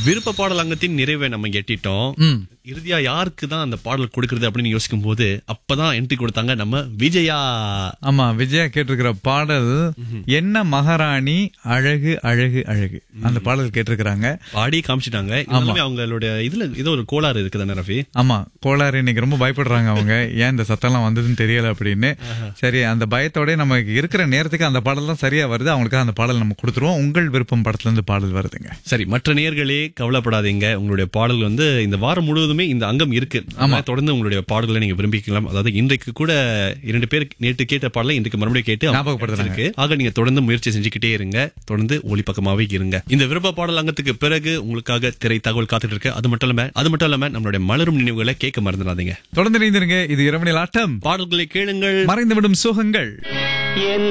விருப்ப பாடல் அங்கத்தின் நிறைவை நம்ம எட்டிட்டோம் ம் இறுதியா யாருக்கு தான் அந்த பாடல் கொடுக்கறது அப்படின்னு யோசிக்கும் போது அப்பதான் என்ட்ரி கொடுத்தாங்க நம்ம விஜயா ஆமா விஜயா கேட்டிருக்கிற பாடல் என்ன மகாராணி அழகு அழகு அழகு அந்த பாடல் கேட்டிருக்கிறாங்க பாடி காமிச்சிட்டாங்க இருந்தாலுமே அவங்களோட இதுல ஏதோ ஒரு கோளாறு இருக்குதானே ரஃபி ஆமா கோளாறு இன்னைக்கு ரொம்ப பயப்படுறாங்க அவங்க ஏன் இந்த சத்தம்லாம் வந்ததுன்னு தெரியல அப்படின்னு சரி அந்த பயத்தோட நமக்கு இருக்கிற நேரத்துக்கு அந்த பாடல் தான் சரியா வருது அவங்களுக்கு அந்த பாடல் நம்ம கொடுத்துருவோம் உங்கள் விருப்பம் படத்துல இருந்து பாடல் வருதுங்க சரி மற்ற நேயர்களே கவலைப்படாதீங்க உங்களுடைய பாடல் வந்து இந்த வாரம் முழுவதுமே இந்த அங்கம் இருக்கு ஆமா தொடர்ந்து உங்களுடைய பாடல்களை நீங்க விரும்பிக்கலாம் அதாவது இன்றைக்கு கூட இரண்டு பேர் நேற்று கேட்ட பாடலை இன்றைக்கு மறுபடியும் கேட்டு ஞாபகப்படுத்துறாங்க. இருக்கு ஆக நீங்க தொடர்ந்து முயற்சி செஞ்சுக்கிட்டே இருங்க தொடர்ந்து ஒளிப்பக்கமாவே இருங்க இந்த விருப்ப பாடல் அங்கத்துக்கு பிறகு உங்களுக்காக திரை தகவல் காத்துட்டு இருக்கு அது மட்டும் இல்லாம அது மட்டும் இல்லாம நம்மளுடைய மலரும் நினைவுகளை கேட்க மறந்துடாதீங்க தொடர்ந்து இணைந்திருங்க இது இரவணில் ஆட்டம் பாடல்களை கேளுங்கள் மறைந்துவிடும் சுகங்கள் என்